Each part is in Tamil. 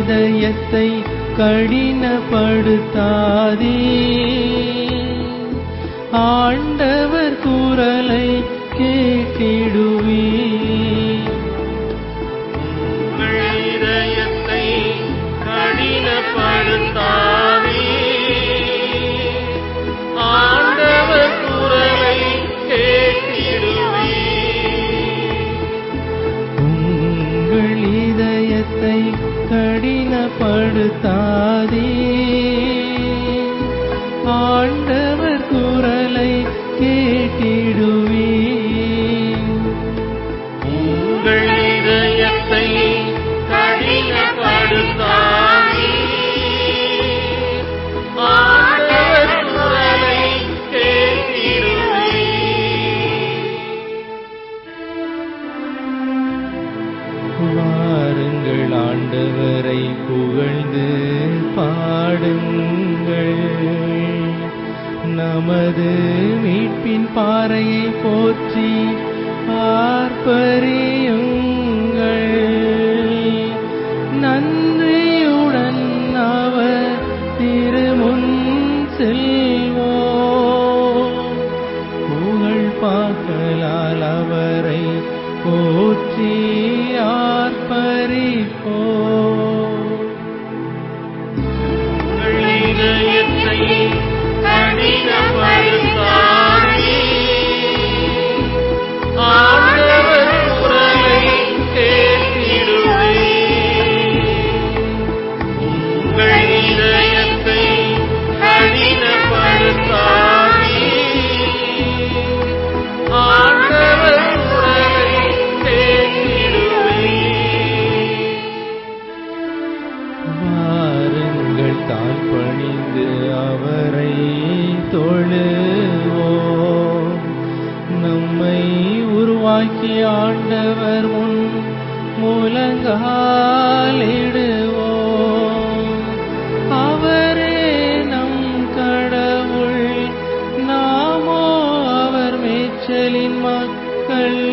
இதயத்தை கடினப்படுத்தாதே ஆண்டவர் குரலை கேட்டிடுவே உங்கள் இதயத்தை கடினப்படுத்தாதே ஆண்டவர் குரலை கேட்டிடுவே உங்கள் இதயத்தை கடினப்படுத்தாதே ஆண்டவர் குரலை கேட்டிடுவே உங்கள் இதயத்தை கடினப்படுத்தாதே ஆண்டவர் குரலை கேட்டிடுவே வாருங்கள் ஆண்டவரை புகழ்ந்து பாடுங்கள் நமது மீட்பின் பாறையை போற்றி ஆர்ப்பரியுங்கள் நன்றியுடன் அவர் திருமுன் செல்வோம் புகழ் பாக்கலால் அவரை போற்றி ஆர்ப்பரிப்போ உங்கள் இதயத்தை கடினப்படுத்தாதே ஆண்டவர் குரலை கேட்டிடுவே உங்கள் இதயத்தை கடினப்படுத்தாதே ஆண்டவர் குரலை கேட்டிடுவே வாருங்கள் தாழ் பணிந்து அவரை தொழுவோம் நம்மை உருவாக்கி ஆண்டவர் முன் முழங்காலிடுவோம் அவரே நம் கடவுள் நாமோ அவர் மேய்ச்சலின் மக்கள்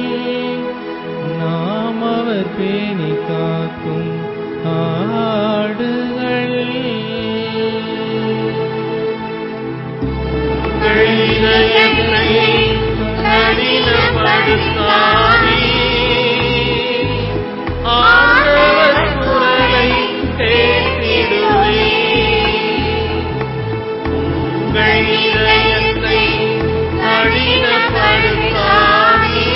நாம் அவர் பேணி காக்கும் ஆடுகள் உங்கள் இதயத்தை கடினப்படுத்தாதே ஆண்டவர் குரலை கேட்டிடுவே உங்கள் இதயத்தை கடினப்படுத்தாதே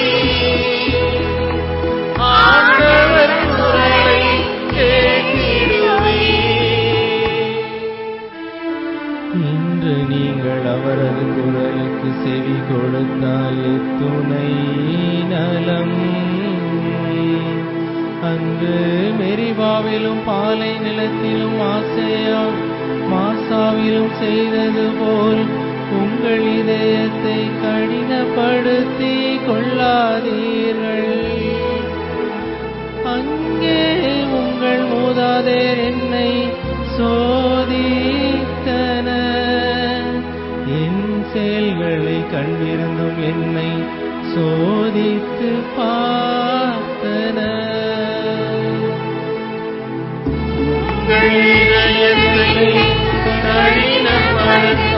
ஆண்டவர் குரலை கேட்டிடுவே இன்று நீங்கள் அவரது குரலுக்கு செவி கொடுத்தால் துணை நலம் அங்கு மெரிபாவிலும் பாலை நிலத்திலும் ஆசையா மாசாவிலும் செய்தது போல் உங்கள் இதயத்தை கடினப்படுத்தி கொள்ளாதீர்கள் அங்கே உங்கள் மூதாதையர் என்னை சோதித்தனர் என் செயல்களை கண்டிருந்தும் என்னை சோதித்து பார்த்தனர் உங்கள் இதயத்தை கடினப்படுத்தாதே